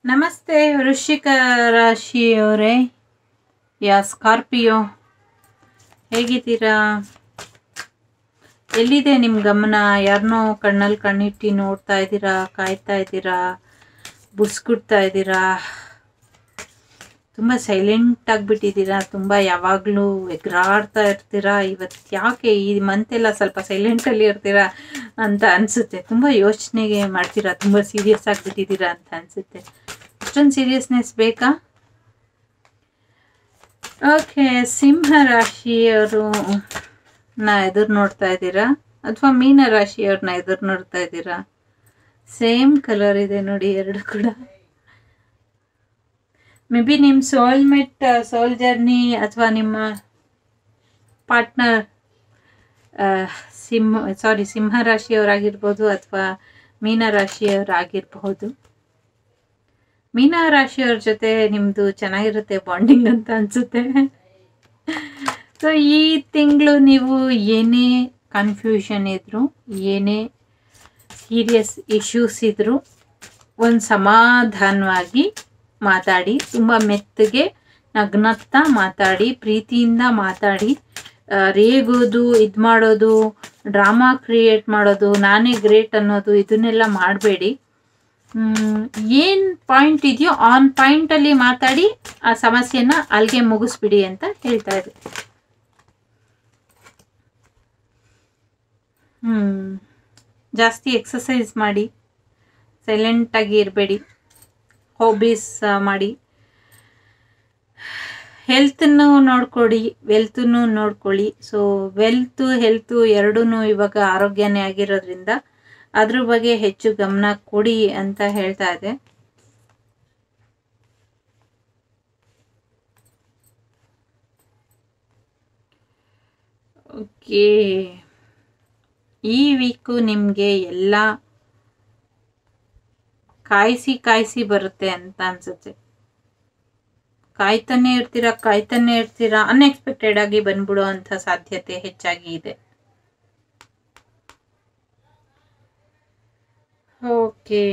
ನಮಸ್ತೆ ವೃಶ್ಚಿಕ ರಾಶಿಯವರೇ ಯಾ ಸ್ಕಾರ್ಪಿಯೋ ಹೇಗಿದ್ದೀರಾ ಎಲ್ಲಿದೆ ನಿಮ್ಮ ಗಮನ ಯಾರನ್ನೋ ಕಣ್ಣಲ್ಲಿ ಕಣ್ಣಿಟ್ಟು ನೋಡ್ತಾ ಇದ್ದೀರಾ ಕಾಯ್ತಾ ಇದ್ದೀರಾ ಬುಸ್ಕುಡ್ತಾ ಇದ್ದೀರಾ ತುಂಬ ಸೈಲೆಂಟ್ ಆಗಿಬಿಟ್ಟಿದ್ದೀರಾ ತುಂಬ ಯಾವಾಗಲೂ ಎಗರಾಡ್ತಾ ಇರ್ತೀರಾ ಇವತ್ತು ಯಾಕೆ ಈ ಮಂತ್ ಎಲ್ಲ ಸ್ವಲ್ಪ ಸೈಲೆಂಟಲ್ಲಿ ಇರ್ತೀರಾ ಅಂತ ಅನಿಸುತ್ತೆ ತುಂಬ ಯೋಚನೆಗೆ ಮಾಡ್ತೀರಾ ತುಂಬ ಸೀರಿಯಸ್ ಆಗಿಬಿಟ್ಟಿದ್ದೀರಾ ಅಂತ ಅನಿಸುತ್ತೆ ಅಷ್ಟೊಂದು ಸೀರಿಯಸ್ನೆಸ್ ಬೇಕಾ ಓಕೆ ಸಿಂಹ ರಾಶಿಯವರು ನಾ ಎದುರು ನೋಡ್ತಾ ಇದ್ದೀರಾ ಅಥವಾ ಮೀನ ರಾಶಿಯವ್ರನ್ನ ಎದುರು ನೋಡ್ತಾ ಇದ್ದೀರಾ ಸೇಮ್ ಕಲರ್ ಇದೆ ನೋಡಿ ಎರಡು ಕೂಡ ಮೇ ಬಿ ನಿಮ್ಮ ಸೋಲ್ಮೇಟ್ ಸೋಲ್ ಜರ್ನಿ ಅಥವಾ ನಿಮ್ಮ ಪಾರ್ಟ್ನರ್ ಸಿಂಹ ಸಾರಿ ಸಿಂಹ ರಾಶಿಯವರಾಗಿರ್ಬೋದು ಅಥವಾ ಮೀನ ರಾಶಿಯವರಾಗಿರ್ಬಹುದು ಮೀನ ರಾಶಿಯವ್ರ ಜೊತೆ ನಿಮ್ಮದು ಚೆನ್ನಾಗಿರುತ್ತೆ ಬಾಂಡಿಂಗ್ ಅಂತ ಅನಿಸುತ್ತೆ ಸೊ ಈ ತಿಂಗಳು ನೀವು ಏನೇ ಕನ್ಫ್ಯೂಷನ್ ಇದ್ದರೂ ಏನೇ ಸೀರಿಯಸ್ ಇಶ್ಯೂಸ್ ಇದ್ದರೂ ಒಂದು ಸಮಾಧಾನವಾಗಿ ಮಾತಾಡಿ ತುಂಬ ಮೆತ್ತಗೆ ನಗ್ನಗ್ತಾ ಮಾತಾಡಿ ಪ್ರೀತಿಯಿಂದ ಮಾತಾಡಿ ಆ, ರೇಗೋದು ಇದು ಮಾಡೋದು ಡ್ರಾಮಾ ಕ್ರಿಯೇಟ್ ಮಾಡೋದು ನಾನೇ ಗ್ರೇಟ್ ಅನ್ನೋದು ಇದನ್ನೆಲ್ಲ ಮಾಡಬೇಡಿ ಏನು ಪಾಯಿಂಟ್ ಇದೆಯೋ ಆನ್ ಪಾಯಿಂಟಲ್ಲಿ ಮಾತಾಡಿ ಆ ಸಮಸ್ಯೆನ ಅಲ್ಲಿಗೆ ಮುಗಿಸ್ಬಿಡಿ ಅಂತ ಹೇಳ್ತಾ ಇದೆ ಹ್ಞೂ ಜಾಸ್ತಿ ಎಕ್ಸಸೈಸ್ ಮಾಡಿ ಸೈಲೆಂಟಾಗಿ ಇರಬೇಡಿ ಹಾಬೀಸ್ ಮಾಡಿ ಹೆಲ್ತನ್ನು ನೋಡ್ಕೊಡಿ ವೆಲ್ತನ್ನು ನೋಡ್ಕೊಳ್ಳಿ ಸೊ ವೆಲ್ತು ಹೆಲ್ತು ಎರಡೂ ಇವಾಗ ಆರೋಗ್ಯನೇ ಆಗಿರೋದ್ರಿಂದ ಅದ್ರ ಬಗ್ಗೆ ಹೆಚ್ಚು ಗಮನ ಕೊಡಿ ಅಂತ ಹೇಳ್ತಾ ಇದೆ ಓಕೆ ಈ ವೀಕು ನಿಮಗೆ ಎಲ್ಲ ಕಾಯಿಸಿ ಕಾಯಿಸಿ ಬರುತ್ತೆ ಅಂತ ಅನ್ಸುತ್ತೆ ಕಾಯ್ತಾನೆ ಇರ್ತೀರಾ ಕಾಯ್ತಾನೆ ಇರ್ತೀರಾ ಅನ್ಎಕ್ಸ್ಪೆಕ್ಟೆಡ್ ಆಗಿ ಬಂದ್ಬಿಡೋ ಅಂತ ಸಾಧ್ಯತೆ ಹೆಚ್ಚಾಗಿ ಇದೆ ಓಕೆ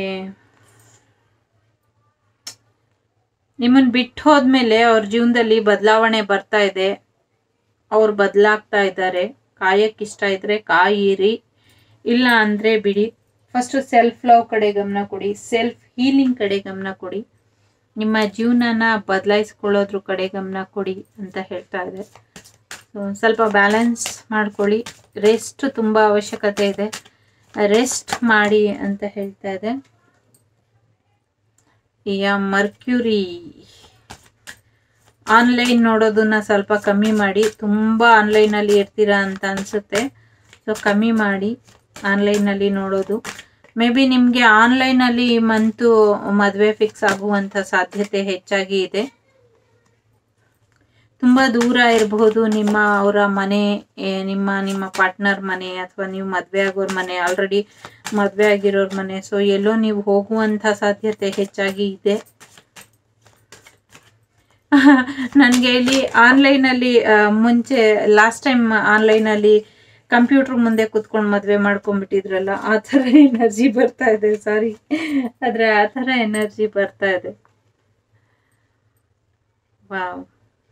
ನಿಮ್ಮನ್ನು ಬಿಟ್ಟು ಹೋದ್ಮೇಲೆ ಅವ್ರ ಜೀವನದಲ್ಲಿ ಬದಲಾವಣೆ ಬರ್ತಾ ಇದೆ ಅವ್ರು ಬದಲಾಗ್ತಾ ಇದ್ದಾರೆ ಕಾಯಕ್ಕೆ ಇಷ್ಟ ಇದ್ರೆ ಕಾಯಿರಿ ಇಲ್ಲ ಅಂದರೆ ಬಿಡಿ ಫಸ್ಟು ಸೆಲ್ಫ್ ಲವ್ ಕಡೆ ಗಮನ ಕೊಡಿ ಸೆಲ್ಫ್ ಹೀಲಿಂಗ್ ಕಡೆ ಗಮನ ಕೊಡಿ ನಿಮ್ಮ ಜೀವನನ ಬದಲಾಯಿಸ್ಕೊಳ್ಳೋದ್ರ ಕಡೆ ಗಮನ ಕೊಡಿ ಅಂತ ಹೇಳ್ತಾ ಇದೆ ಸೊ ಸ್ವಲ್ಪ ಬ್ಯಾಲೆನ್ಸ್ ಮಾಡ್ಕೊಳ್ಳಿ ರೆಸ್ಟ್ ತುಂಬ ಅವಶ್ಯಕತೆ ಇದೆ ರೆಸ್ಟ್ ಮಾಡಿ ಅಂತ ಹೇಳ್ತಾ ಇದೆ ಈಗ ಮರ್ಕ್ಯೂರಿ ಆನ್ಲೈನ್ ನೋಡೋದನ್ನ ಸ್ವಲ್ಪ ಕಮ್ಮಿ ಮಾಡಿ ತುಂಬ ಆನ್ಲೈನಲ್ಲಿ ಇರ್ತೀರಾ ಅಂತ ಅನಿಸುತ್ತೆ ಸೊ ಕಮ್ಮಿ ಮಾಡಿ ಆನ್ಲೈನಲ್ಲಿ ನೋಡೋದು ಮೇ ಬಿ ನಿಮಗೆ ಆನ್ಲೈನಲ್ಲಿ ಈ ಮಂತು ಮದುವೆ ಫಿಕ್ಸ್ ಆಗುವಂಥ ಸಾಧ್ಯತೆ ಹೆಚ್ಚಾಗಿ ಇದೆ ತುಂಬ ದೂರ ಇರಬಹುದು ನಿಮ್ಮ ಅವರ ಮನೆ ಏ, ನಿಮ್ಮ ನಿಮ್ಮ ಪಾರ್ಟ್ನರ್ ಮನೆ ಅಥವಾ ನೀವು ಮದುವೆ ಆಗೋರ ಮನೆ ಆಲ್ರೆಡಿ ಮದುವೆ ಆಗಿರೋರ ಮನೆ ಸೊ ಎಲ್ಲೋ ನೀವು ಹೋಗುವಂಥ ಸಾಧ್ಯತೆ ಹೆಚ್ಚಾಗಿ ಇದೆ ನನಗೆ ಇಲ್ಲಿ ಆನ್ಲೈನಲ್ಲಿ ಮುಂಚೆ ಲಾಸ್ಟ್ ಟೈಮ್ ಆನ್ಲೈನಲ್ಲಿ ಕಂಪ್ಯೂಟರ್ ಮುಂದೆ ಕುತ್ಕೊಂಡು ಮದುವೆ ಮಾಡ್ಕೊಂಡ್ಬಿಟ್ಟಿದ್ರಲ್ಲ ಆ ಥರ ಎನರ್ಜಿ ಬರ್ತಾ ಇದೆ ಸಾರಿ ಆದರೆ ಆ ಥರ ಎನರ್ಜಿ ಬರ್ತಾ ಇದೆ ವಾವ್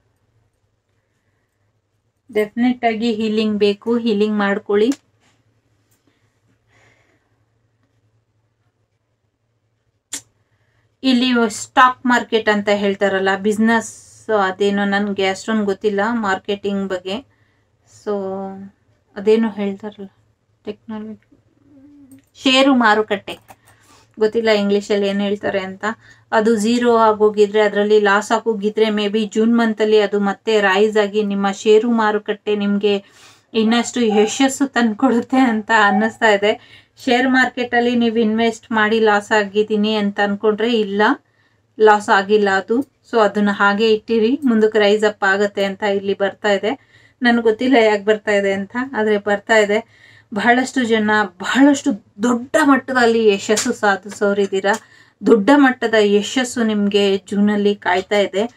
ಡೆಫಿನೆಟ್ ಆಗಿ ಹೀಲಿಂಗ್ ಬೇಕು ಹೀಲಿಂಗ್ ಮಾಡ್ಕೊಳ್ಳಿ ಇಲ್ಲಿ ಸ್ಟಾಕ್ ಮಾರ್ಕೆಟ್ ಅಂತ ಹೇಳ್ತಾರಲ್ಲ ಬಿಸ್ನೆಸ್ ಅದೇನೋ ನನಗೆ ಅಷ್ಟೊಂದು ಗೊತ್ತಿಲ್ಲ ಮಾರ್ಕೆಟಿಂಗ್ ಬಗ್ಗೆ ಸೊ ಅದೇನೋ ಹೇಳ್ತಾರಲ್ಲ ಟೆಕ್ನಾಲಜಿ ಷೇರು ಮಾರುಕಟ್ಟೆ ಗೊತ್ತಿಲ್ಲ ಇಂಗ್ಲೀಷಲ್ಲಿ ಏನು ಹೇಳ್ತಾರೆ ಅಂತ ಅದು ಝೀರೋ ಆಗೋಗಿದ್ರೆ ಅದರಲ್ಲಿ ಲಾಸ್ ಆಗೋಗಿದ್ರೆ ಮೇ ಬಿ ಜೂನ್ ಮಂತಲ್ಲಿ ಅದು ಮತ್ತೆ ರೈಸ್ ಆಗಿ ನಿಮ್ಮ ಷೇರು ಮಾರುಕಟ್ಟೆ ನಿಮಗೆ ಇನ್ನಷ್ಟು ಯಶಸ್ಸು ತಂದ್ಕೊಡುತ್ತೆ ಅಂತ ಅನ್ನಿಸ್ತಾ ಇದೆ ಶೇರ್ ಮಾರ್ಕೆಟಲ್ಲಿ ನೀವು ಇನ್ವೆಸ್ಟ್ ಮಾಡಿ ಲಾಸ್ ಆಗಿದ್ದೀನಿ ಅಂತ ಅಂದ್ಕೊಂಡ್ರೆ ಇಲ್ಲ ಲಾಸ್ ಆಗಿಲ್ಲ ಅದು ಸೊ ಅದನ್ನು ಹಾಗೆ ಇಟ್ಟಿರಿ ಮುಂದಕ್ಕೆ ರೈಸ್ ಅಪ್ ಆಗುತ್ತೆ ಅಂತ ಇಲ್ಲಿ ಬರ್ತಾ ಇದೆ ನನಗೆ ಗೊತ್ತಿಲ್ಲ ಯಾಕೆ ಬರ್ತಾ ಇದೆ ಅಂತ ಆದರೆ ಬರ್ತಾ ಇದೆ ಬಹಳಷ್ಟು ಜನ ಬಹಳಷ್ಟು ದೊಡ್ಡ ಮಟ್ಟದಲ್ಲಿ ಯಶಸ್ಸು ಸಾಧಿಸೋರಿದ್ದೀರಾ ದೊಡ್ಡ ಮಟ್ಟದ ಯಶಸ್ಸು ನಿಮಗೆ ಜೂನಲ್ಲಿ ಕಾಯ್ತಾ ಇದೆ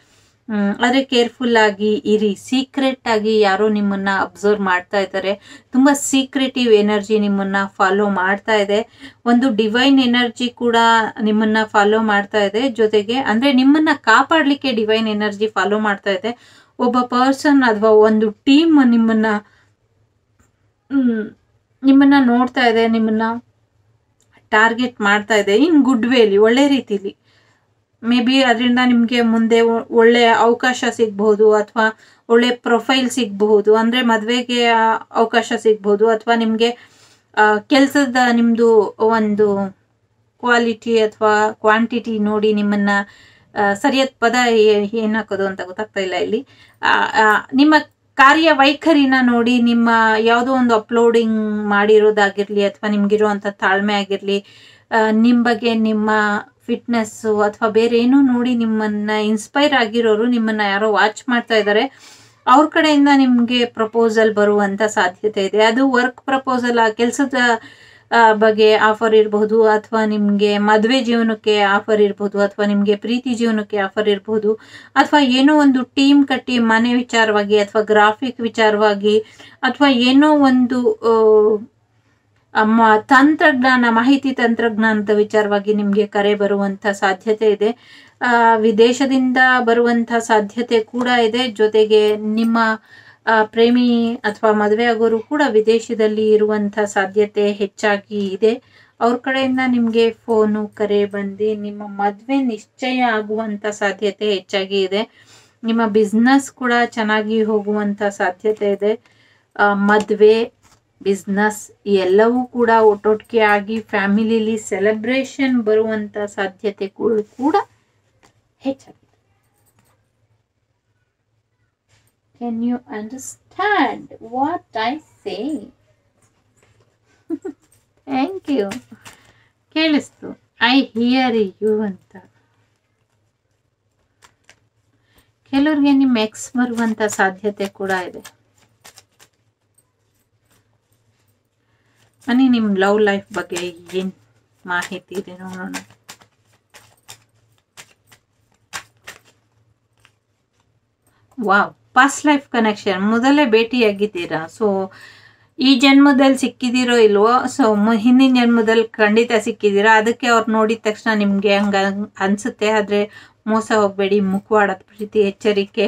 ಹ್ಮ್, ಆದ್ರೆ ಕೇರ್ಫುಲ್ ಆಗಿ ಇರಿ ಸೀಕ್ರೆಟ್ ಆಗಿ ಯಾರೋ ನಿಮ್ಮನ್ನ ಅಬ್ಸರ್ವ್ ಮಾಡ್ತಾ ಇದ್ದಾರೆ ತುಂಬಾ ಸೀಕ್ರೆಟಿವ್ ಎನರ್ಜಿ ನಿಮ್ಮನ್ನ ಫಾಲೋ ಮಾಡ್ತಾ ಇದೆ ಒಂದು ಡಿವೈನ್ ಎನರ್ಜಿ ಕೂಡ ನಿಮ್ಮನ್ನ ಫಾಲೋ ಮಾಡ್ತಾ ಇದೆ ಜೊತೆಗೆ ಅಂದ್ರೆ ನಿಮ್ಮನ್ನ ಕಾಪಾಡ್ಲಿಕ್ಕೆ ಡಿವೈನ್ ಎನರ್ಜಿ ಫಾಲೋ ಮಾಡ್ತಾ ಇದೆ ಒಬ್ಬ ಪರ್ಸನ್ ಅಥವಾ ಒಂದು ಟೀಮ್ ನಿಮ್ಮನ್ನ ಹ್ಮ್, ನಿಮ್ಮನ್ನ ನೋಡ್ತಾ ಇದೆ ನಿಮ್ಮನ್ನ ಟಾರ್ಗೆಟ್ ಮಾಡ್ತಾ ಇದೆ ಇನ್ ಗುಡ್ ವೇಲಿ ಒಳ್ಳೆ ರೀತಿಲಿ ಮೇ ಬಿ ಅದರಿಂದ ನಿಮಗೆ ಮುಂದೆ ಒ- ಒಳ್ಳೆ ಅವಕಾಶ ಸಿಗ್ಬಹುದು ಅಥವಾ ಒಳ್ಳೆ ಪ್ರೊಫೈಲ್ ಸಿಗಬಹುದು ಅಂದ್ರೆ ಮದುವೆಗೆ ಅವಕಾಶ ಸಿಗ್ಬಹುದು ಅಥವಾ ನಿಮಗೆ ಕೆಲಸದ ನಿಮ್ಮದು ಒಂದು ಕ್ವಾಲಿಟಿ ಅಥವಾ ಕ್ವಾಂಟಿಟಿ ನೋಡಿ ನಿಮ್ಮನ್ನ ಆ, ಸರಿಯಾದ ಪದ ಏ- ಏನ್ ಹಾಕೋದು ಅಂತ ಗೊತ್ತಾಗ್ತಾ ಇಲ್ಲ ಇಲ್ಲಿ ಆ, ಆ, ನಿಮ್ಮ ಕಾರ್ಯವೈಖರಿನ ನೋಡಿ ನಿಮ್ಮ ಯಾವುದೋ ಒಂದು ಅಪ್ಲೋಡಿಂಗ್ ಮಾಡಿರೋದಾಗಿರ್ಲಿ ಅಥವಾ ನಿಮ್ಗಿರುವಂಥ ತಾಳ್ಮೆ ಆಗಿರ್ಲಿ ಆ, ನಿಮ್ ಬಗ್ಗೆ ನಿಮ್ಮ ಫಿಟ್ನೆಸ್ಸು ಅಥವಾ ಬೇರೆ ಏನೋ ನೋಡಿ ನಿಮ್ಮನ್ನ ಇನ್ಸ್ಪೈರ್ ಆಗಿರೋರು ನಿಮ್ಮನ್ನ ಯಾರೋ ವಾಚ್ ಮಾಡ್ತಾ ಇದ್ದಾರೆ ಅವ್ರ ಕಡೆಯಿಂದ ನಿಮಗೆ ಪ್ರಪೋಸಲ್ ಬರುವಂತ ಸಾಧ್ಯತೆ ಇದೆ ಅದು ವರ್ಕ್ ಪ್ರಪೋಸಲ್ ಕೆಲಸದ ಬಗ್ಗೆ ಆಫರ್ ಇರಬಹುದು ಅಥವಾ ನಿಮಗೆ ಮದುವೆ ಜೀವನಕ್ಕೆ ಆಫರ್ ಇರಬಹುದು ಅಥವಾ ನಿಮಗೆ ಪ್ರೀತಿ ಜೀವನಕ್ಕೆ ಆಫರ್ ಇರಬಹುದು ಅಥವಾ ಏನೋ ಒಂದು ಟೀಮ್ ಕಟ್ಟಿ ಮನೆ ವಿಚಾರವಾಗಿ ಅಥವಾ ಗ್ರಾಫಿಕ್ ವಿಚಾರವಾಗಿ ಅಥವಾ ಏನೋ ಒಂದು ಆ, ಅಮ್ಮ ತಂತ್ರಜ್ಞಾನ ಮಾಹಿತಿ ತಂತ್ರಜ್ಞಾನದ ವಿಚಾರವಾಗಿ ನಿಮಗೆ ಕರೆ ಬರುವಂತ ಸಾಧ್ಯತೆ ಇದೆ ಆ, ವಿದೇಶದಿಂದ ಬರುವಂತ ಸಾಧ್ಯತೆ ಕೂಡ ಇದೆ ಜೊತೆಗೆ ನಿಮ್ಮ ಆ, ಪ್ರೇಮಿ ಅಥವಾ ಮದುವೆ ಆಗೋರು ಕೂಡ ವಿದೇಶದಲ್ಲಿ ಇರುವಂತ ಸಾಧ್ಯತೆ ಹೆಚ್ಚಾಗಿ ಇದೆ ಅವ್ರ ಕಡೆಯಿಂದ ನಿಮಗೆ ಫೋನು ಕರೆ ಬಂದು ನಿಮ್ಮ ಮದುವೆ ನಿಶ್ಚಯ ಆಗುವಂತ ಸಾಧ್ಯತೆ ಹೆಚ್ಚಾಗಿ ಇದೆ ನಿಮ್ಮ ಬಿಸ್ನೆಸ್ ಕೂಡ ಚೆನ್ನಾಗಿ ಹೋಗುವಂತ ಸಾಧ್ಯತೆ ಇದೆ ಆ, ಮದುವೆ ಬಿಸ್ನೆಸ್ ಎಲ್ಲವೂ ಕೂಡ ಒಟ್ಟೊಟ್ಟಿಗೆ ಆಗಿ ಫ್ಯಾಮಿಲಿಲಿ ಸೆಲೆಬ್ರೇಷನ್ ಬರುವಂತ ಸಾಧ್ಯತೆಗಳು ಕೂಡ ಹೆಚ್ಚಾಗಿದೆ can you understand what I say thank you ಕೇಳಿಸ್ತು ಐ ಹಿಯರ್ ಯು ಅಂತ ಕೆಲವ್ರಿಗೆ ನಿಮ್ಮ ಎಕ್ಸ್ ಬರುವಂತ ಸಾಧ್ಯತೆ ಕೂಡ ಇದೆ ಬನ್ನಿ ನಿಮ್ಮ ಲವ್ ಲೈಫ್ ಬಗ್ಗೆ ಏನ್ ಮಾಹಿತಿ ಇದೆ ನೋಡೋಣ ವಾವ್ ಪಾಸ್ಟ್ ಲೈಫ್ ಕನೆಕ್ಷನ್ ಮೊದಲೇ ಭೇಟಿಯಾಗಿದ್ದೀರಾ ಸೊ ಈ ಜನ್ಮದಲ್ಲಿ ಸಿಕ್ಕಿದಿರೋ ಇಲ್ವೋ ಸೊ ಹಿಂದಿನ ಜನ್ಮದಲ್ಲಿ ಖಂಡಿತ ಸಿಕ್ಕಿದ್ದೀರಾ ಅದಕ್ಕೆ ಅವ್ರು ನೋಡಿದ ತಕ್ಷಣ ನಿಮಗೆ ಹಂಗ ಅನ್ಸುತ್ತೆ ಆದ್ರೆ ಮೋಸ ಹೋಗಬೇಡಿ ಮುಖವಾಡದ ಪ್ರೀತಿ ಎಚ್ಚರಿಕೆ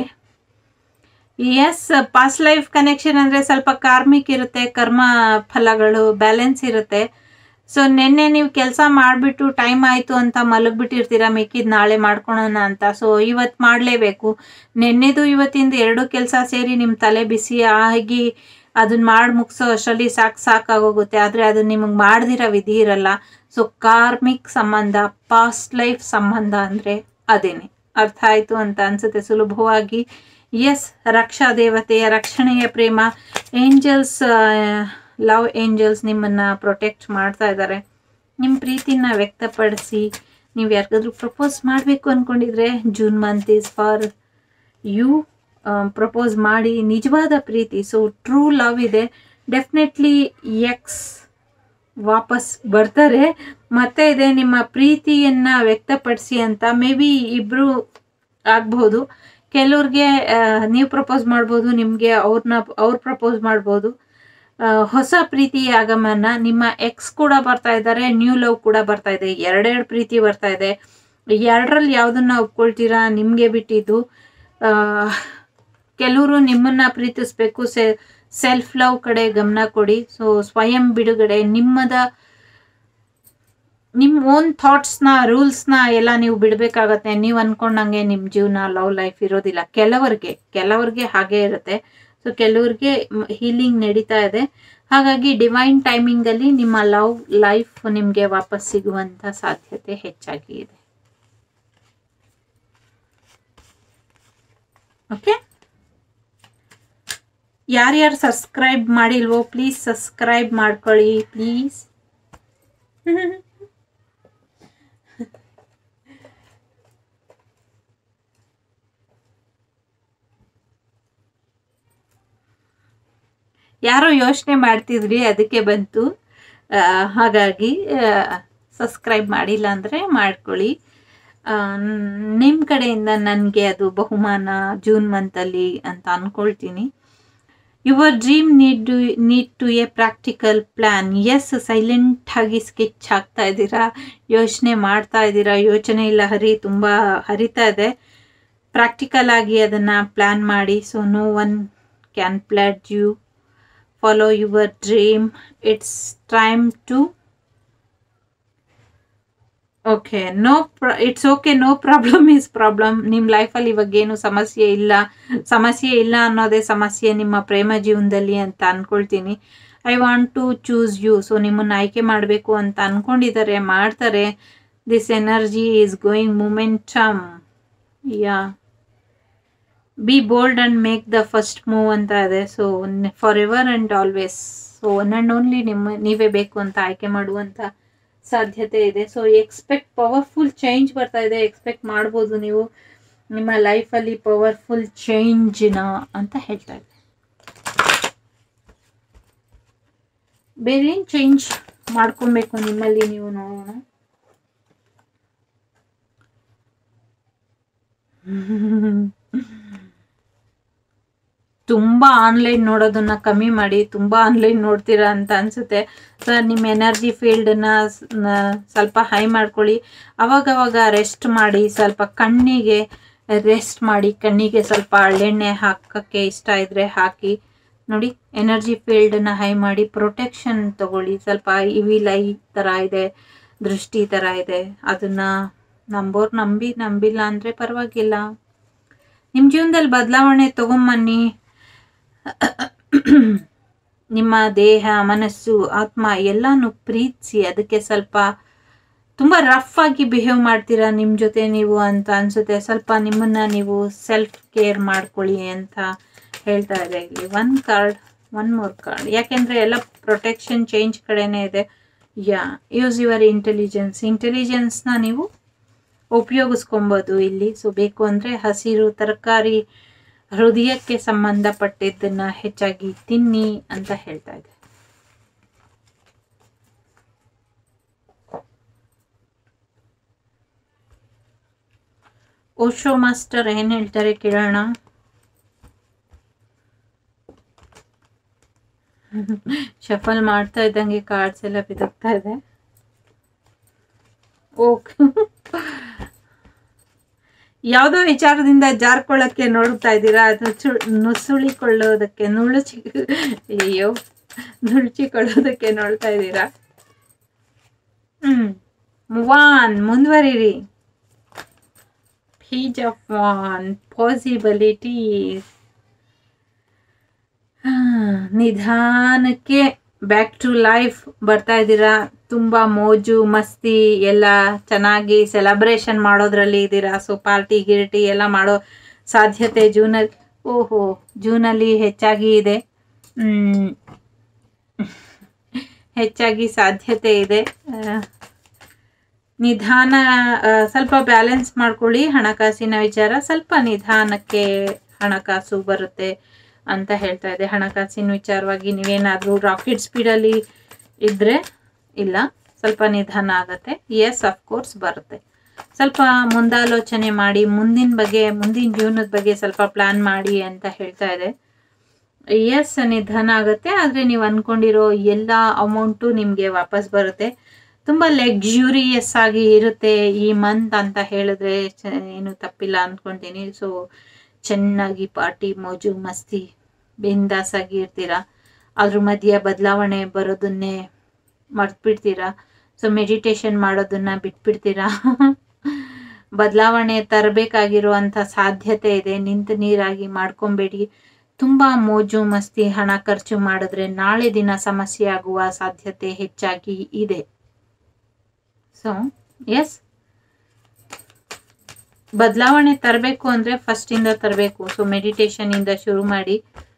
ಎಸ್ ಪಾಸ್ಟ್ ಲೈಫ್ ಕನೆಕ್ಷನ್ ಅಂದ್ರೆ ಸ್ವಲ್ಪ ಕಾರ್ಮಿಕ್ ಇರುತ್ತೆ ಕರ್ಮ ಫಲಗಳು ಬ್ಯಾಲೆನ್ಸ್ ಇರುತ್ತೆ ಸೊ ನಿನ್ನೆ ನೀವು ಕೆಲಸ ಮಾಡಿಬಿಟ್ಟು ಟೈಮ್ ಆಯಿತು ಅಂತ ಮಲಗ್ಬಿಟ್ಟಿರ್ತೀರಾ ಮಿಕ್ಕಿದ್ ನಾಳೆ ಮಾಡ್ಕೊಳೋಣ ಅಂತ ಸೊ ಇವತ್ತು ಮಾಡಲೇಬೇಕು ನಿನ್ನೆದು ಇವತ್ತಿಂದ ಎರಡು ಕೆಲಸ ಸೇರಿ ನಿಮ್ಮ ತಲೆ ಬಿಸಿ ಆಗಿ ಅದನ್ನ ಮಾಡಿ ಮುಗಿಸೋ ಅಷ್ಟರಲ್ಲಿ ಸಾಕು ಸಾಕಾಗೋಗುತ್ತೆ ಆದರೆ ಅದು ನಿಮಗೆ ಮಾಡ್ದಿರೋ ವಿಧಿ ಇರಲ್ಲ ಸೊ ಕಾರ್ಮಿಕ್ ಸಂಬಂಧ ಪಾಸ್ಟ್ ಲೈಫ್ ಸಂಬಂಧ ಅಂದರೆ ಅದೇನೆ ಅರ್ಥ ಆಯಿತು ಅಂತ ಅನ್ಸುತ್ತೆ ಸುಲಭವಾಗಿ ಎಸ್ ರಕ್ಷಾ ದೇವತೆಯ ರಕ್ಷಣೆಯ ಪ್ರೇಮ ಏಂಜಲ್ಸ್ ಲವ್ ಏಂಜಲ್ಸ್ ನಿಮ್ಮನ್ನ ಪ್ರೊಟೆಕ್ಟ್ ಮಾಡ್ತಾ ಇದ್ದಾರೆ ನಿಮ್ಮ ಪ್ರೀತಿನ ವ್ಯಕ್ತಪಡಿಸಿ ನೀವು ಯಾರಿಗಾದ್ರೂ ಪ್ರಪೋಸ್ ಮಾಡಬೇಕು ಅಂದ್ಕೊಂಡಿದ್ರೆ June month is for you propose ಮಾಡಿ ನಿಜವಾದ ಪ್ರೀತಿ ಸೊ ಟ್ರೂ ಲವ್ ಇದೆ ಡೆಫಿನೆಟ್ಲಿ ಎಕ್ಸ್ ವಾಪಸ್ ಬರ್ತಾರೆ ಮತ್ತೆ ಇದೆ ನಿಮ್ಮ ಪ್ರೀತಿಯನ್ನ ವ್ಯಕ್ತಪಡಿಸಿ ಅಂತ ಮೇ ಬಿ ಇಬ್ರು ಆಗ್ಬಹುದು ಕೆಲವ್ರಿಗೆ ನೀವು ಪ್ರಪೋಸ್ ಮಾಡ್ಬೋದು ನಿಮಗೆ ಅವ್ರನ್ನ ಅವ್ರು ಪ್ರಪೋಸ್ ಮಾಡ್ಬೋದು ಆ, ಹೊಸ ಪ್ರೀತಿಯ ಆಗಮನ ನಿಮ್ಮ ಎಕ್ಸ್ ಕೂಡ ಬರ್ತಾ ಇದ್ದಾರೆ ನ್ಯೂ ಲವ್ ಕೂಡ ಬರ್ತಾ ಇದೆ ಎರಡೆರಡು ಪ್ರೀತಿ ಬರ್ತಾ ಇದೆ ಎರಡರಲ್ಲಿ ಯಾವ್ದನ್ನ ಒಪ್ಕೊಳ್ತೀರಾ ನಿಮಗೆ ಬಿಟ್ಟಿದ್ದು ಆ, ಕೆಲವರು ನಿಮ್ಮನ್ನ ಪ್ರೀತಿಸ್ಬೇಕು ಸೆ ಸೆಲ್ಫ್ ಲವ್ ಕಡೆ ಗಮನ ಕೊಡಿ ಸೊ ಸ್ವಯಂ ಬಿಡುಗಡೆ ನಿಮ್ಮದ ನಿಮ್ಮ ಓನ್ ಥಾಟ್ಸ್ನ ರೂಲ್ಸ್ನ ಎಲ್ಲ ನೀವು ಬಿಡಬೇಕಾಗತ್ತೆ ನೀವು ಅನ್ಕೊಂಡಂಗೆ ನಿಮ್ಮ ಜೀವನ ಲವ್ ಲೈಫ್ ಇರೋದಿಲ್ಲ ಕೆಲವರಿಗೆ ಕೆಲವರಿಗೆ ಹಾಗೆ ಇರುತ್ತೆ ಸೊ ಕೆಲವ್ರಿಗೆ ಹೀಲಿಂಗ್ ನಡೀತಾ ಇದೆ ಹಾಗಾಗಿ ಡಿವೈನ್ ಟೈಮಿಂಗಲ್ಲಿ ನಿಮ್ಮ ಲವ್ ಲೈಫ್ ನಿಮಗೆ ವಾಪಸ್ ಸಿಗುವಂತ ಸಾಧ್ಯತೆ ಹೆಚ್ಚಾಗಿ ಇದೆ ಓಕೆ ಯಾರ್ಯಾರು ಸಬ್ಸ್ಕ್ರೈಬ್ ಮಾಡಿಲ್ವೋ ಪ್ಲೀಸ್ ಸಬ್ಸ್ಕ್ರೈಬ್ ಮಾಡ್ಕೊಳ್ಳಿ ಪ್ಲೀಸ್ ಯಾರೋ ಯೋಚನೆ ಮಾಡ್ತಿದ್ರಿ ಅದಕ್ಕೆ ಬಂತು ಆ, ಹಾಗಾಗಿ ಸಬ್ಸ್ಕ್ರೈಬ್ ಮಾಡಿಲ್ಲ ಅಂದರೆ ಮಾಡ್ಕೊಳ್ಳಿ ನಿಮ್ಮ ಕಡೆಯಿಂದ ನನಗೆ ಅದು ಬಹುಮಾನ ಜೂನ್ ಮಂತಲ್ಲಿ ಅಂತ ಅಂದ್ಕೊಳ್ತೀನಿ your dream need to need to a practical plan yes silent ಆಗಿ ಸ್ಕೆಚ್ ಹಾಕ್ತಾ ಇದ್ದೀರಾ ಯೋಚನೆ ಮಾಡ್ತಾ ಇದ್ದೀರಾ ಯೋಚನೆ ಇಲ್ಲ ಹರಿ ತುಂಬ ಹರಿತಾ ಇದೆ ಪ್ರಾಕ್ಟಿಕಲ್ ಆಗಿ ಅದನ್ನು ಪ್ಲ್ಯಾನ್ ಮಾಡಿ so no one can plod you follow your dream it's time to okay no pro it's okay no problem is problem ನಿಮ್ಮ ಲೈಫಲ್ಲಿ ಇವಾಗ ಏನು ಸಮಸ್ಯೆ ಇಲ್ಲ ಸಮಸ್ಯೆ ಇಲ್ಲ ಅನ್ನೋದೇ ಸಮಸ್ಯೆ ನಿಮ್ಮ ಪ್ರೇಮ ಜೀವನದಲ್ಲಿ ಅಂತ ಅನ್ಕೊಳ್ತೀನಿ I want to choose you so ನಿಮ್ಮನ್ನು ಆಯ್ಕೆ ಮಾಡಬೇಕು ಅಂತ ಅನ್ಕೊಂಡಿದ್ದಾರೆ ಮಾಡ್ತಾರೆ this energy is going momentum yeah be bold and make the first move ಅಂತ ಇದೆ so forever and always so one and only ನಿಮ್ಮ ನೀವೇ ಬೇಕು ಅಂತ ಆಯ್ಕೆ ಮಾಡುವಂಥ ಸಾಧ್ಯತೆ ಇದೆ ಸೊ ಎಕ್ಸ್ಪೆಕ್ಟ್ ಪವರ್ಫುಲ್ ಚೇಂಜ್ ಬರ್ತಾ ಇದೆ ಎಕ್ಸ್ಪೆಕ್ಟ್ ಮಾಡ್ಬೋದು ನೀವು ನಿಮ್ಮ ಲೈಫಲ್ಲಿ ಪವರ್ಫುಲ್ ಚೇಂಜ್ನ ಅಂತ ಹೇಳ್ತಾ ಇದೆ ಬೇರೆ ಏನು ಚೇಂಜ್ ಮಾಡ್ಕೊಬೇಕು ನಿಮ್ಮಲ್ಲಿ ನೀವು ನೋಡೋಣ ತುಂಬ ಆನ್ಲೈನ್ ನೋಡೋದನ್ನ ಕಮ್ಮಿ ಮಾಡಿ ತುಂಬ ಆನ್ಲೈನ್ ನೋಡ್ತೀರಾ ಅಂತ ಅನಿಸುತ್ತೆ ಸೊ ನಿಮ್ಮ ಎನರ್ಜಿ ಫೀಲ್ಡನ್ನ ಸ್ವಲ್ಪ ಹೈ ಮಾಡ್ಕೊಳ್ಳಿ ಅವಾಗವಾಗ ರೆಸ್ಟ್ ಮಾಡಿ ಸ್ವಲ್ಪ ಕಣ್ಣಿಗೆ ರೆಸ್ಟ್ ಮಾಡಿ ಕಣ್ಣಿಗೆ ಸ್ವಲ್ಪ ಹಳ್ಳೆಣ್ಣೆ ಹಾಕೋಕ್ಕೆ ಇಷ್ಟ ಇದ್ದರೆ ಹಾಕಿ ನೋಡಿ ಎನರ್ಜಿ ಫೀಲ್ಡನ್ನ ಹೈ ಮಾಡಿ ಪ್ರೊಟೆಕ್ಷನ್ ತಗೊಳ್ಳಿ ಸ್ವಲ್ಪ ಇವಿಲ್ ಐ ಥರ ಇದೆ ದೃಷ್ಟಿ ಥರ ಇದೆ ಅದನ್ನು ನಂಬೋರು ನಂಬಿ ನಂಬಿಲ್ಲ ಅಂದರೆ ಪರವಾಗಿಲ್ಲ ನಿಮ್ಮ ಜೀವನದಲ್ಲಿ ಬದಲಾವಣೆ ತೊಗೊಂಬನ್ನಿ ನಿಮ್ಮ ದೇಹ ಮನಸ್ಸು ಆತ್ಮ ಎಲ್ಲಾನು ಪ್ರೀತಿಸಿ ಅದಕ್ಕೆ ಸ್ವಲ್ಪ ತುಂಬ ರಫ್ ಆಗಿ ಬಿಹೇವ್ ಮಾಡ್ತೀರಾ ನಿಮ್ಮ ಜೊತೆ ನೀವು ಅಂತ ಅನಿಸುತ್ತೆ ಸ್ವಲ್ಪ ನಿಮ್ಮನ್ನು ನೀವು ಸೆಲ್ಫ್ ಕೇರ್ ಮಾಡ್ಕೊಳ್ಳಿ ಅಂತ ಹೇಳ್ತಾ ಇದೆ ಇಲ್ಲಿ one card one more card ಯಾಕೆಂದರೆ ಎಲ್ಲ ಪ್ರೊಟೆಕ್ಷನ್ ಚೇಂಜ್ ಕಡೆನೇ ಇದೆ ಯಾ ಯೂಸ್ ಯುವರ್ ಇಂಟೆಲಿಜೆನ್ಸ್ ಇಂಟೆಲಿಜೆನ್ಸ್ನ ನೀವು ಉಪಯೋಗಿಸ್ಕೊಬೋದು ಇಲ್ಲಿ ಸೊ ಬೇಕು ಅಂದರೆ ಹಸಿರು ತರಕಾರಿ ಹೃದಯಕ್ಕೆ ಸಂಬಂಧಪಟ್ಟಿದ್ದನ್ನ ಹೆಚ್ಚಾಗಿ ತಿನ್ನಿ ಅಂತ ಹೇಳ್ತಾ ಇದೆ ಓಶೋ ಮಾಸ್ಟರ್ ಏನ್ ಹೇಳ್ತಾರೆ ಕೇಳೋಣ ಶಫಲ್ ಮಾಡ್ತಾ ಇದ್ದಂಗೆ ಕಾರ್ಡ್ಸ್ ಎಲ್ಲ ಬಿದುಕ್ತಾ ಇದೆ ಓಕೆ ಯಾವುದೋ ವಿಚಾರದಿಂದ ಜಾರ್ಕೊಳ್ಳೋಕ್ಕೆ ನೋಡ್ತಾ ಇದ್ದೀರಾ ಅದು ಚು ನುಸುಳಿಕೊಳ್ಳೋದಕ್ಕೆ ನುಳುಚಿ ಅಯ್ಯೋ ನುಳ್ಚಿಕೊಳ್ಳೋದಕ್ಕೆ ನೋಡ್ತಾ ಇದ್ದೀರಾ ಹ್ಮ್ ವಾನ್ ಮುಂದುವರಿರಿ ಪೇಜ್ ಆಫ್ ವಾನ್ ಪಾಸಿಬಿಲಿಟೀಸ್ ನಿಧಾನಕ್ಕೆ ಬ್ಯಾಕ್ ಟು ಲೈಫ್ ಬರ್ತಾ ಇದ್ದೀರಾ ತುಂಬ ಮೋಜು ಮಸ್ತಿ ಎಲ್ಲ ಚೆನ್ನಾಗಿ ಸೆಲೆಬ್ರೇಷನ್ ಮಾಡೋದ್ರಲ್ಲಿ ಇದ್ದೀರಾ ಸೊ ಪಾರ್ಟಿ ಗಿರ್ಟಿ ಎಲ್ಲ ಮಾಡೋ ಸಾಧ್ಯತೆ ಜೂನಲ್ಲಿ ಓಹೋ ಜೂನಲ್ಲಿ ಹೆಚ್ಚಾಗಿ ಇದೆ ಹೆಚ್ಚಾಗಿ ಸಾಧ್ಯತೆ ಇದೆ ನಿಧಾನ ಸ್ವಲ್ಪ ಬ್ಯಾಲೆನ್ಸ್ ಮಾಡ್ಕೊಳ್ಳಿ ಹಣಕಾಸಿನ ವಿಚಾರ ಸ್ವಲ್ಪ ನಿಧಾನಕ್ಕೆ ಹಣಕಾಸು ಬರುತ್ತೆ ಅಂತ ಹೇಳ್ತಾ ಇದೆ ಹಣಕಾಸಿನ ವಿಚಾರವಾಗಿ ನೀವೇನಾದರೂ ರಾಕೆಟ್ ಸ್ಪೀಡಲ್ಲಿ ಇದ್ದರೆ ಇಲ್ಲ ಸ್ವಲ್ಪ ನಿಧಾನ ಆಗತ್ತೆ ಎಸ್ ಅಫ್ಕೋರ್ಸ್ ಬರುತ್ತೆ ಸ್ವಲ್ಪ ಮುಂದಾಲೋಚನೆ ಮಾಡಿ ಮುಂದಿನ ಬಗ್ಗೆ ಮುಂದಿನ ಜೀವನದ ಬಗ್ಗೆ ಸ್ವಲ್ಪ ಪ್ಲಾನ್ ಮಾಡಿ ಅಂತ ಹೇಳ್ತಾ ಇದೆ ಎಸ್ ನಿಧಾನ ಆಗುತ್ತೆ ಆದರೆ ನೀವು ಅಂದ್ಕೊಂಡಿರೋ ಎಲ್ಲ ಅಮೌಂಟು ನಿಮಗೆ ವಾಪಸ್ ಬರುತ್ತೆ ತುಂಬ ಲೆಗ್ಜುರಿಯಸ್ ಆಗಿ ಇರುತ್ತೆ ಈ ಮಂತ್ ಅಂತ ಹೇಳಿದ್ರೆ ಏನು ತಪ್ಪಿಲ್ಲ ಅಂದ್ಕೊತೀನಿ ಸೊ ಚೆನ್ನಾಗಿ ಪಾರ್ಟಿ ಮೋಜು ಮಸ್ತಿ ಬಿಂದಾಸಾಗಿ ಇರ್ತೀರಾ ಅದ್ರ ಮಧ್ಯೆ ಬದಲಾವಣೆ ಬರೋದನ್ನೇ ಮರ್ತ್ಬಿಡ್ತೀರಾ ಸೊ ಮೆಡಿಟೇಷನ್ ಮಾಡೋದನ್ನ ಬಿಟ್ಬಿಡ್ತೀರಾ ಬದಲಾವಣೆ ತರಬೇಕಾಗಿರುವಂಥ ಸಾಧ್ಯತೆ ಇದೆ ನಿಂತು ನೀರಾಗಿ ಮಾಡ್ಕೊಬೇಡಿ ತುಂಬ ಮೋಜು ಮಸ್ತಿ ಹಣ ಖರ್ಚು ಮಾಡಿದ್ರೆ ನಾಳೆ ದಿನ ಸಮಸ್ಯೆ ಆಗುವ ಸಾಧ್ಯತೆ ಹೆಚ್ಚಾಗಿ ಇದೆ ಸೊ ಎಸ್ ಬದಲಾವಣೆ ತರಬೇಕು ಅಂದರೆ ಫಸ್ಟಿಂದ ತರಬೇಕು ಸೊ ಮೆಡಿಟೇಷನಿಂದ ಶುರು ಮಾಡಿ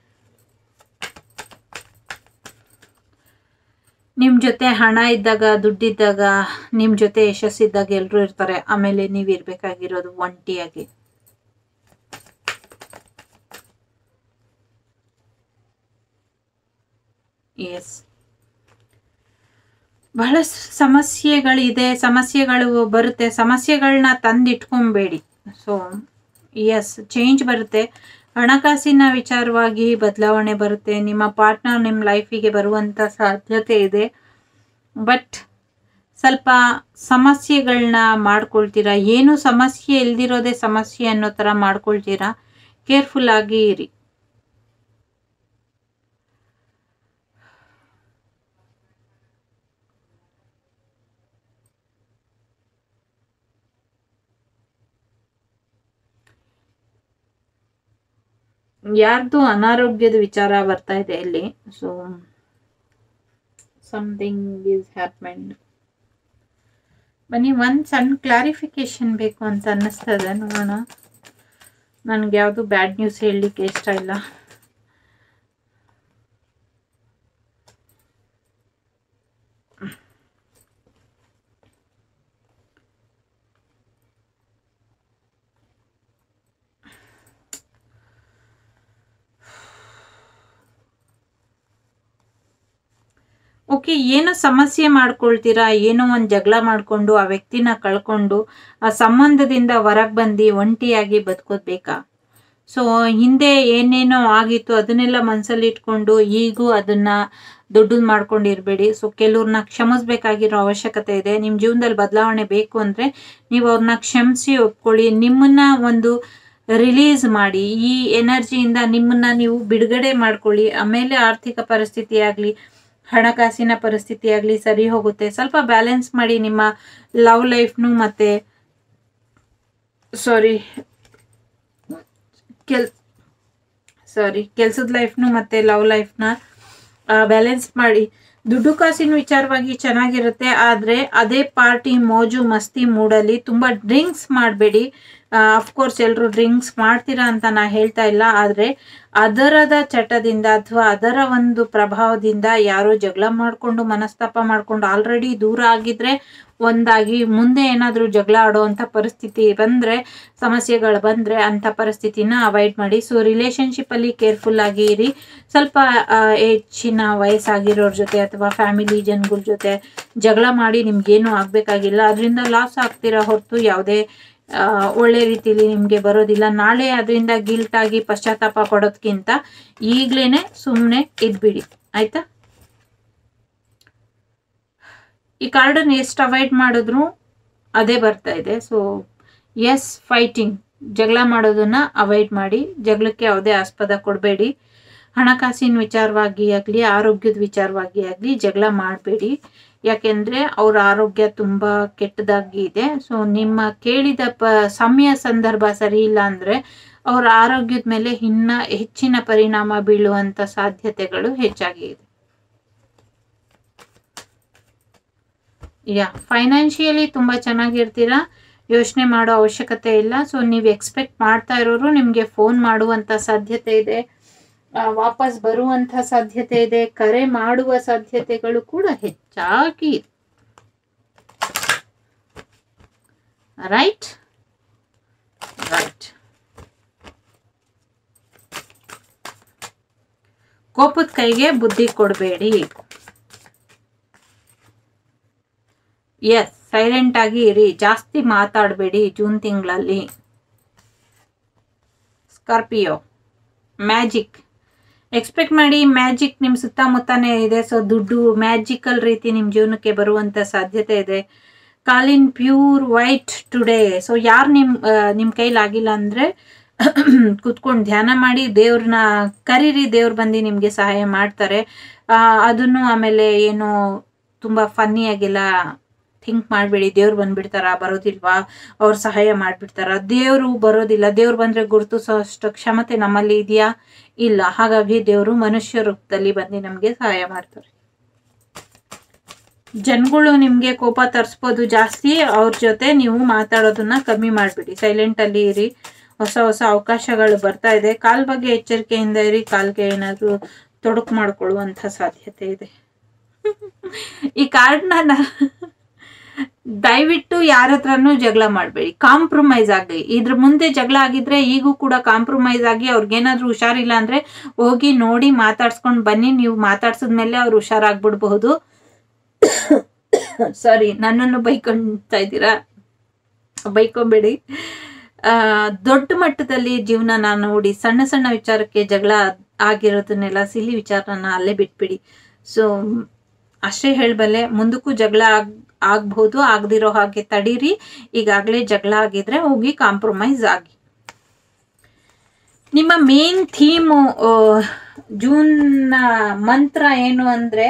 ನಿಮ್ಮ ಜೊತೆ ಹಣ ಇದ್ದಾಗ ದುಡ್ಡಿದ್ದಾಗ ನಿಮ್ಮ ಜೊತೆ ಯಶಸ್ಸಿದ್ದಾಗ ಎಲ್ಲರೂ ಇರ್ತಾರೆ ಆಮೇಲೆ ನೀವು ಇರಬೇಕಾಗಿರೋದು ಒಂಟಿಯಾಗಿ ಎಸ್ ಬಹಳ ಸಮಸ್ಯೆಗಳಿದೆ ಸಮಸ್ಯೆಗಳು ಬರುತ್ತೆ ಸಮಸ್ಯೆಗಳನ್ನ ತಂದಿಟ್ಕೊಬೇಡಿ ಸೊ ಎಸ್ ಚೇಂಜ್ ಬರುತ್ತೆ ಹಣಕಾಸಿನ ವಿಚಾರವಾಗಿ ಬದಲಾವಣೆ ಬರುತ್ತೆ ನಿಮ್ಮ ಪಾರ್ಟ್ನರ್ ನಿಮ್ಮ ಲೈಫಿಗೆ ಬರುವಂಥ ಸಾಧ್ಯತೆ ಇದೆ ಬಟ್ ಸ್ವಲ್ಪ ಸಮಸ್ಯೆಗಳನ್ನ ಮಾಡ್ಕೊಳ್ತೀರಾ ಏನು ಸಮಸ್ಯೆ ಇಲ್ದಿರೋದೇ ಸಮಸ್ಯೆ ಅನ್ನೋ ಥರ ಮಾಡ್ಕೊಳ್ತೀರಾ ಕೇರ್ಫುಲ್ ಆಗಿ ಇರಿ ಯಾರ್ದು ಅನಾರೋಗ್ಯದ ವಿಚಾರ ಬರ್ತಾ ಇದೆ ಇಲ್ಲಿ ಸೊ ಸಮಥಿಂಗ್ ಈಸ್ ಹ್ಯಾಪೆಂಡ್ ಬನ್ನಿ ಒಂದು ಸಣ್ಣ ಕ್ಲಾರಿಫಿಕೇಶನ್ ಬೇಕು ಅಂತ ಅನ್ನಿಸ್ತದೆ ನೋಡೋಣ ನನಗೆ ಯಾವುದು ಬ್ಯಾಡ್ ನ್ಯೂಸ್ ಹೇಳಲಿಕ್ಕೆ ಇಷ್ಟ ಇಲ್ಲ ಓಕೆ ಏನೋ ಸಮಸ್ಯೆ ಮಾಡ್ಕೊಳ್ತೀರಾ ಏನೋ ಒಂದು ಜಗಳ ಮಾಡಿಕೊಂಡು ಆ ವ್ಯಕ್ತಿನ ಕಳ್ಕೊಂಡು ಆ ಸಂಬಂಧದಿಂದ ಹೊರಗೆ ಬಂದು ಒಂಟಿಯಾಗಿ ಬದುಕೋದು ಬೇಕಾ ಸೊ ಹಿಂದೆ ಏನೇನೋ ಆಗಿತ್ತು ಅದನ್ನೆಲ್ಲ ಮನಸ್ಸಲ್ಲಿ ಇಟ್ಕೊಂಡು ಈಗೂ ಅದನ್ನ ದೊಡ್ಡದು ಮಾಡ್ಕೊಂಡಿರ್ಬೇಡಿ ಸೊ ಕೆಲವ್ರನ್ನ ಕ್ಷಮಿಸ್ಬೇಕಾಗಿರೋ ಅವಶ್ಯಕತೆ ಇದೆ ನಿಮ್ಮ ಜೀವನದಲ್ಲಿ ಬದಲಾವಣೆ ಬೇಕು ಅಂದರೆ ನೀವು ಅವ್ರನ್ನ ಕ್ಷಮಿಸಿ ಒಪ್ಕೊಳ್ಳಿ ನಿಮ್ಮನ್ನ ಒಂದು ರಿಲೀಸ್ ಮಾಡಿ ಈ ಎನರ್ಜಿಯಿಂದ ನಿಮ್ಮನ್ನ ನೀವು ಬಿಡುಗಡೆ ಮಾಡ್ಕೊಳ್ಳಿ ಆಮೇಲೆ ಆರ್ಥಿಕ ಪರಿಸ್ಥಿತಿ ಆಗಲಿ ಹಣಕಾಸಿನ ಪರಿಸ್ಥಿತಿ ಆಗಲಿ ಸರಿ ಹೋಗುತ್ತೆ ಸ್ವಲ್ಪ ಬ್ಯಾಲೆನ್ಸ್ ಮಾಡಿ ನಿಮ್ಮ ಲವ್ ಲೈಫ್ನು ಮತ್ತೆ ಸಾರಿ ಕೆಲ್ ಸಾರಿ ಕೆಲ್ಸದ ಲೈಫ್ನು ಮತ್ತೆ ಲವ್ ಲೈಫ್ನ ಬ್ಯಾಲೆನ್ಸ್ ಮಾಡಿ ದುಡ್ಡು ಕಾಸಿನ ವಿಚಾರವಾಗಿ ಚೆನ್ನಾಗಿರುತ್ತೆ ಆದರೆ ಅದೇ ಪಾರ್ಟಿ ಮೋಜು ಮಸ್ತಿ ಮೂಡಲ್ಲಿ ತುಂಬ ಡ್ರಿಂಕ್ಸ್ ಮಾಡಬೇಡಿ ಅಫ್ಕೋರ್ಸ್ ಎಲ್ಲರೂ ಡ್ರಿಂಕ್ಸ್ ಮಾಡ್ತೀರಾ ಅಂತ ನಾ ಹೇಳ್ತಾ ಇಲ್ಲ ಆದರೆ ಅದರದ ಚಟದಿಂದ ಅಥವಾ ಅದರ ಒಂದು ಪ್ರಭಾವದಿಂದ ಯಾರೋ ಜಗಳ ಮಾಡಿಕೊಂಡು ಮನಸ್ತಾಪ ಮಾಡ್ಕೊಂಡು ಆಲ್ರೆಡಿ ದೂರ ಆಗಿದ್ರೆ ಒಂದಾಗಿ ಮುಂದೆ ಏನಾದರೂ ಜಗಳ ಆಡೋವಂಥ ಪರಿಸ್ಥಿತಿ ಬಂದರೆ ಸಮಸ್ಯೆಗಳು ಬಂದರೆ ಅಂಥ ಪರಿಸ್ಥಿತಿನ ಅವಾಯ್ಡ್ ಮಾಡಿ ಸೊ ರಿಲೇಷನ್ಶಿಪ್ಪಲ್ಲಿ ಕೇರ್ಫುಲ್ ಆಗಿ ಇರಿ ಸ್ವಲ್ಪ ಹೆಚ್ಚಿನ ವಯಸ್ಸಾಗಿರೋರ ಜೊತೆ ಅಥವಾ ಫ್ಯಾಮಿಲಿ ಜನಗಳ ಜೊತೆ ಜಗಳ ಮಾಡಿ ನಿಮ್ಗೇನು ಆಗಬೇಕಾಗಿಲ್ಲ ಅದರಿಂದ ಲಾಸ್ ಆಗ್ತೀರಾ ಹೊರತು ಯಾವುದೇ ಒಳ್ಳೆ ರೀತಿಲಿ ನಿಮಗೆ ಬರೋದಿಲ್ಲ ನಾಳೆ ಅದರಿಂದ ಗಿಲ್ಟ್ ಆಗಿ ಪಶ್ಚಾತ್ತಾಪ ಪಡೋದ್ಕಿಂತ ಈಗಲೇ ಸುಮ್ಮನೆ ಇದ್ಬಿಡಿ ಆಯ್ತಾ ಈ ಕಾರ್ಡನ್ನು ಎಷ್ಟು ಅವಾಯ್ಡ್ ಮಾಡಿದ್ರು ಅದೇ ಬರ್ತಾ ಇದೆ ಸೊ ಎಸ್ ಫೈಟಿಂಗ್ ಜಗಳ ಮಾಡೋದನ್ನ ಅವಾಯ್ಡ್ ಮಾಡಿ ಜಗಳಕ್ಕೆ ಯಾವುದೇ ಆಸ್ಪದ ಕೊಡಬೇಡಿ ಹಣಕಾಸಿನ ವಿಚಾರವಾಗಿ ಆಗಲಿ ಆರೋಗ್ಯದ ವಿಚಾರವಾಗಿ ಆಗಲಿ ಜಗಳ ಮಾಡಬೇಡಿ ಯಾಕೆಂದರೆ ಅವ್ರ ಆರೋಗ್ಯ ತುಂಬ ಕೆಟ್ಟದಾಗಿ ಇದೆ ಸೊ ನಿಮ್ಮ ಕೇಳಿದ ಪ ಸಮಯ ಸಂದರ್ಭ ಸರಿ ಇಲ್ಲ ಅಂದರೆ ಅವರ ಆರೋಗ್ಯದ ಮೇಲೆ ಇನ್ನ ಹೆಚ್ಚಿನ ಪರಿಣಾಮ ಬೀಳುವಂಥ ಸಾಧ್ಯತೆಗಳು ಹೆಚ್ಚಾಗಿ ಇದೆ ಯಾ ಫೈನಾನ್ಷಿಯಲಿ ತುಂಬ ಚೆನ್ನಾಗಿರ್ತೀರಾ ಯೋಚನೆ ಮಾಡೋ ಅವಶ್ಯಕತೆ ಇಲ್ಲ ಸೊ ನೀವು ಎಕ್ಸ್ಪೆಕ್ಟ್ ಮಾಡ್ತಾ ಇರೋರು ನಿಮಗೆ ಫೋನ್ ಮಾಡುವಂಥ ಸಾಧ್ಯತೆ ಇದೆ ವಾಪಸ್ ಬರುವಂಥ ಸಾಧ್ಯತೆ ಇದೆ ಕರೆ ಮಾಡುವ ಸಾಧ್ಯತೆಗಳು ಕೂಡ ಹೆಚ್ಚಾಗಿ ರೈಟ್ ರೈಟ್ ಕೋಪದ ಕೈಗೆ ಬುದ್ಧಿ ಕೊಡಬೇಡಿ ಎಸ್ ಸೈಲೆಂಟ್ ಆಗಿ ಇರಿ ಜಾಸ್ತಿ ಮಾತಾಡಬೇಡಿ ಜೂನ್ ತಿಂಗಳಲ್ಲಿ ಸ್ಕಾರ್ಪಿಯೋ ಮ್ಯಾಜಿಕ್ ಎಕ್ಸ್ಪೆಕ್ಟ್ ಮಾಡಿ ಮ್ಯಾಜಿಕ್ ನಿಮ್ಮ ಸುತ್ತಮುತ್ತನೇ ಇದೆ ಸೊ ದುಡ್ಡು ಮ್ಯಾಜಿಕಲ್ ರೀತಿ ನಿಮ್ಮ ಜೀವನಕ್ಕೆ ಬರುವಂಥ ಸಾಧ್ಯತೆ ಇದೆ ಕಾಲಿನ್ ಪ್ಯೂರ್ ವೈಟ್ ಟುಡೇ ಸೊ ಯಾರು ನಿಮ್ಮ ನಿಮ್ಮ ಕೈಲಾಗಿಲ್ಲ ಅಂದರೆ ಕುತ್ಕೊಂಡು ಧ್ಯಾನ ಮಾಡಿ ದೇವ್ರನ್ನ ಕರೀರಿ ದೇವ್ರು ಬಂದು ನಿಮಗೆ ಸಹಾಯ ಮಾಡ್ತಾರೆ ಅದನ್ನು ಆಮೇಲೆ ಏನು ತುಂಬ ಫನ್ನಿಯಾಗೆಲ್ಲ ಥಿಂಕ್ ಮಾಡಬೇಡಿ ದೇವ್ರು ಬಂದ್ಬಿಡ್ತಾರ ಬರೋದಿಲ್ವಾ ಅವ್ರು ಸಹಾಯ ಮಾಡಿಬಿಡ್ತಾರ ದೇವರು ಬರೋದಿಲ್ಲ ದೇವ್ರು ಬಂದರೆ ಗುರುತಿಸೋ ಅಷ್ಟು ಕ್ಷಮತೆ ನಮ್ಮಲ್ಲಿ ಇದೆಯಾ ಇಲ್ಲ ಹಾಗಾಗಿ ದೇವರು ಮನುಷ್ಯ ರೂಪದಲ್ಲಿ ಬಂದು ನಮಗೆ ಸಹಾಯ ಮಾಡ್ತಾರೆ ಜನಗಳು ನಿಮಗೆ ಕೋಪ ತರಿಸ್ಬೋದು ಜಾಸ್ತಿ ಅವ್ರ ಜೊತೆ ನೀವು ಮಾತಾಡೋದನ್ನ ಕಮ್ಮಿ ಮಾಡಿಬಿಡಿ ಸೈಲೆಂಟಲ್ಲಿ ಇರಿ ಹೊಸ ಹೊಸ ಅವಕಾಶಗಳು ಬರ್ತಾ ಇದೆ ಕಾಲ್ ಬಗ್ಗೆ ಎಚ್ಚರಿಕೆಯಿಂದ ಇರಿ ಕಾಲ್ಗೆ ಏನಾದರೂ ತೊಡಕು ಮಾಡ್ಕೊಳ್ಳುವಂಥ ಸಾಧ್ಯತೆ ಇದೆ ಈ ಕಾರ್ಡ್ನ ದಯವಿಟ್ಟು ಯಾರ ಹತ್ರನೂ ಜಗಳ ಮಾಡಬೇಡಿ ಕಾಂಪ್ರಮೈಸ್ ಆಗಿ ಇದ್ರ ಮುಂದೆ ಜಗಳ ಆಗಿದ್ರೆ ಈಗೂ ಕೂಡ ಕಾಂಪ್ರಮೈಸ್ ಆಗಿ ಅವ್ರಿಗೇನಾದ್ರೂ ಹುಷಾರಿಲ್ಲ ಅಂದ್ರೆ ಹೋಗಿ ನೋಡಿ ಮಾತಾಡ್ಸ್ಕೊಂಡು ಬನ್ನಿ ನೀವು ಮಾತಾಡ್ಸಿದ್ಮೇಲೆ ಅವ್ರು ಹುಷಾರಾಗ್ಬಿಡ್ಬಹುದು ಸಾರಿ ನನ್ನನ್ನು ಬೈಕೊಳ್ತಾ ಇದ್ದೀರಾ ಬೈಕೋಬೇಡಿ ಆ, ದೊಡ್ಡ ಮಟ್ಟದಲ್ಲಿ ಜೀವನನ ನೋಡಿ ಸಣ್ಣ ಸಣ್ಣ ವಿಚಾರಕ್ಕೆ ಜಗಳ ಆಗಿರೋದನ್ನೆಲ್ಲ ಸಿಲಿ ವಿಚಾರನ ಅಲ್ಲೇ ಬಿಟ್ಬಿಡಿ ಸೊ ಅಷ್ಟೇ ಹೇಳಬಲ್ಲೆ ಮುಂದಕ್ಕೂ ಜಗಳ ಆಗ್ ಆಗ್ಬೋದು ಆಗದಿರೋ ಹಾಗೆ ತಡೀರಿ ಈಗಾಗಲೇ ಜಗಳ ಆಗಿದ್ರೆ ಹೋಗಿ ಕಾಂಪ್ರಮೈಸ್ ಆಗಿ ನಿಮ್ಮ ಮೇನ್ ಥೀಮು ಜೂನ್ ಮಂತ್ರ ಏನು ಅಂದ್ರೆ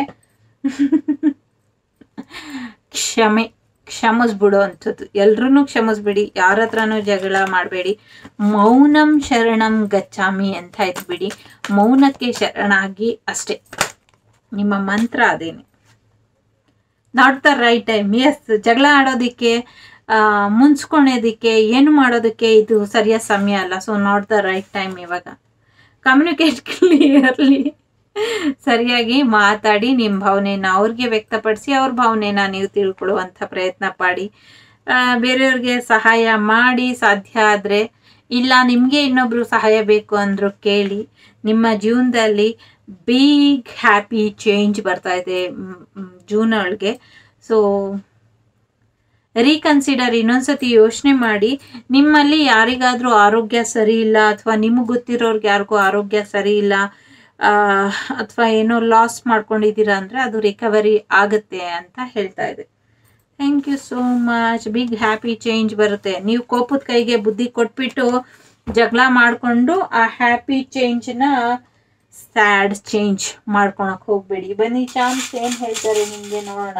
ಕ್ಷಮೆ ಕ್ಷಮಿಸ್ಬಿಡೋ ಅಂಥದ್ದು ಎಲ್ರೂ ಕ್ಷಮಿಸ್ಬಿಡಿ ಯಾರ ಹತ್ರನೂ ಜಗಳ ಮಾಡಬೇಡಿ ಮೌನಂ ಶರಣಂ ಗಚ್ಚಾಮಿ ಅಂತ ಇದ್ಬಿಡಿ ಮೌನಕ್ಕೆ ಶರಣಾಗಿ ಅಷ್ಟೇ ನಿಮ್ಮ ಮಂತ್ರ ಅದೇನೆ not the right time yes ಜಗಳ ಆಡೋದಕ್ಕೆ ಆ, ಮುನ್ಸ್ಕೊಳೋದಕ್ಕೆ ಏನು ಮಾಡೋದಕ್ಕೆ ಇದು ಸರಿಯಾದ ಸಮಯ ಅಲ್ಲ so not the right time ಇವಾಗ ಕಮ್ಯುನಿಕೇಟ್ ಕ್ಲಿಯರ್ಲಿ ಸರಿಯಾಗಿ ಮಾತಾಡಿ ನಿಮ್ಮ ಭಾವನೆನ ಅವ್ರಿಗೆ ವ್ಯಕ್ತಪಡಿಸಿ ಅವ್ರ ಭಾವನೆನ ನೀವು ತಿಳ್ಕೊಳ್ಳುವಂಥ ಪ್ರಯತ್ನ ಪಡಿ ಆ, ಬೇರೆಯವ್ರಿಗೆ ಸಹಾಯ ಮಾಡಿ ಸಾಧ್ಯ ಆದರೆ ಇಲ್ಲ ನಿಮಗೆ ಇನ್ನೊಬ್ರು ಸಹಾಯ ಬೇಕು ಅಂದ್ರು ಕೇಳಿ ನಿಮ್ಮ ಜೀವನದಲ್ಲಿ ಬಿಗ್ ಹ್ಯಾಪಿ ಚೇಂಜ್ ಬರ್ತಾ ಇದೆ ಜೂನ್ ಒಳಗೆ ಸೊ ರೀಕನ್ಸಿಡರ್ ಇನ್ನೊಂದ್ಸತಿ ಯೋಚನೆ ಮಾಡಿ ನಿಮ್ಮಲ್ಲಿ ಯಾರಿಗಾದ್ರೂ ಆರೋಗ್ಯ ಸರಿ ಇಲ್ಲ ಅಥವಾ ನಿಮಗೆ ಗೊತ್ತಿರೋರ್ಗೆ ಯಾರಿಗೂ ಆರೋಗ್ಯ ಸರಿ ಇಲ್ಲ ಅಥವಾ ಏನೋ ಲಾಸ್ ಮಾಡ್ಕೊಂಡಿದ್ದೀರಾ ಅಂದರೆ ಅದು ರಿಕವರಿ ಆಗುತ್ತೆ ಅಂತ ಹೇಳ್ತಾ ಇದೆ thank you so much big happy change ಬರುತ್ತೆ ನೀವು ಕೋಪದ ಕೈಗೆ ಬುದ್ಧಿ ಕೊಟ್ಬಿಟ್ಟು ಜಗಳ ಮಾಡಿಕೊಂಡು ಆ ಹ್ಯಾಪಿ ಚೇಂಜ್ನ ಸ್ಯಾಡ್ ಚೇಂಜ್ ಮಾಡ್ಕೊಳಕ್ ಹೋಗ್ಬೇಡಿ ಬನ್ನಿ ಚಾನ್ಸ್ ಏನ್ ಹೇಳ್ತಾರೆ ನಿಮ್ಗೆ ನೋಡೋಣ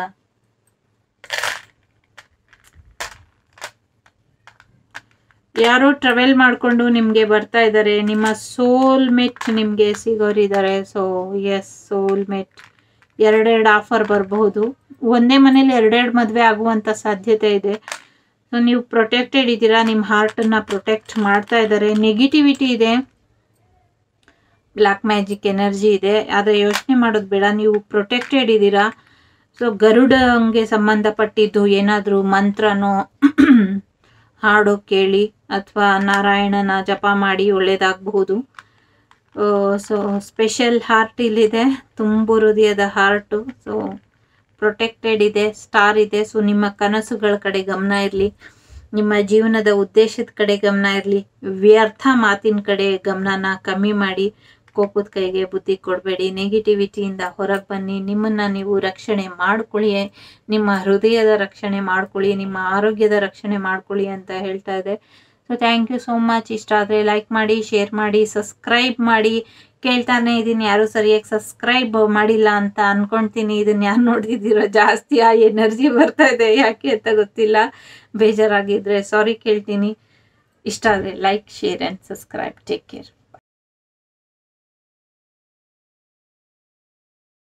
ಯಾರೋ ಟ್ರಾವೆಲ್ ಮಾಡಿಕೊಂಡು ನಿಮಗೆ ಬರ್ತಾ ಇದ್ದಾರೆ ನಿಮ್ಮ ಸೋಲ್ ಮೇಟ್ ನಿಮಗೆ ಸಿಗೋರಿದ್ದಾರೆ ಸೊ ಎಸ್ ಸೋಲ್ ಮೇಟ್ ಎರಡೆರಡು ಆಫರ್ ಬರಬಹುದು ಒಂದೇ ಮನೇಲಿ ಎರಡೆರಡು ಮದುವೆ ಆಗುವಂಥ ಸಾಧ್ಯತೆ ಇದೆ ಸೊ ನೀವು ಪ್ರೊಟೆಕ್ಟೆಡ್ ಇದ್ದೀರಾ ನಿಮ್ಮ ಹಾರ್ಟನ್ನು ಪ್ರೊಟೆಕ್ಟ್ ಮಾಡ್ತಾ ಇದ್ದಾರೆ ನೆಗೆಟಿವಿಟಿ ಇದೆ ಬ್ಲ್ಯಾಕ್ ಮ್ಯಾಜಿಕ್ ಎನರ್ಜಿ ಇದೆ ಆದರೆ ಯೋಚನೆ ಮಾಡೋದು ಬೇಡ ನೀವು ಪ್ರೊಟೆಕ್ಟೆಡ್ ಇದ್ದೀರಾ ಸೊ ಗರುಡಂಗೆ ಸಂಬಂಧಪಟ್ಟಿದ್ದು ಏನಾದರೂ ಮಂತ್ರನೋ ಹಾಡು ಕೇಳಿ ಅಥವಾ ನಾರಾಯಣನ ಜಪ ಮಾಡಿ ಒಳ್ಳೇದಾಗಬಹುದು ಸೊ ಸ್ಪೆಷಲ್ ಹಾರ್ಟ್ ಇಲ್ಲಿದೆ ತುಂಬು ಹೃದಯದ ಹಾರ್ಟು ಸೊ ಪ್ರೊಟೆಕ್ಟೆಡ್ ಇದೆ ಸ್ಟಾರ್ ಇದೆ ಸೊ ನಿಮ್ಮ ಕನಸುಗಳ ಕಡೆ ಗಮನ ಇರಲಿ ನಿಮ್ಮ ಜೀವನದ ಉದ್ದೇಶದ ಕಡೆ ಗಮನ ಇರಲಿ ವ್ಯರ್ಥ ಮಾತಿನ ಕಡೆ ಗಮನನ ಕಮ್ಮಿ ಮಾಡಿ ಕೋಪದ ಕೈಗೆ ಬುದ್ಧಿ ಕೊಡಬೇಡಿ ನೆಗೆಟಿವಿಟಿಯಿಂದ ಹೊರಗೆ ಬನ್ನಿ ನಿಮ್ಮನ್ನ ನೀವು ರಕ್ಷಣೆ ಮಾಡ್ಕೊಳ್ಳಿ ನಿಮ್ಮ ಹೃದಯದ ರಕ್ಷಣೆ ಮಾಡ್ಕೊಳ್ಳಿ ನಿಮ್ಮ ಆರೋಗ್ಯದ ರಕ್ಷಣೆ ಮಾಡ್ಕೊಳ್ಳಿ ಅಂತ ಹೇಳ್ತಾ ಇದೆ so thank you so much ಇಷ್ಟ ಆದರೆ ಲೈಕ್ ಮಾಡಿ ಶೇರ್ ಮಾಡಿ ಸಬ್ಸ್ಕ್ರೈಬ್ ಮಾಡಿ ಕೇಳ್ತಾನೆ ಇದೀನಿ ಯಾರು ಸರಿಯಾಗಿ ಸಬ್ಸ್ಕ್ರೈಬ್ ಮಾಡಿಲ್ಲ ಅಂತ ಅನ್ಕೊಂತೀನಿ ಇದನ್ನ ಯಾರು ನೋಡಿದ್ದೀರೋ ಜಾಸ್ತಿ ಆ ಎನರ್ಜಿ ಬರ್ತಾ ಇದೆ ಯಾಕೆ ಅಂತ ಗೊತ್ತಿಲ್ಲ ಬೇಜಾರಾಗಿದ್ರೆ ಸಾರಿ ಕೇಳ್ತೀನಿ ಇಷ್ಟ ಆದರೆ like share and subscribe take care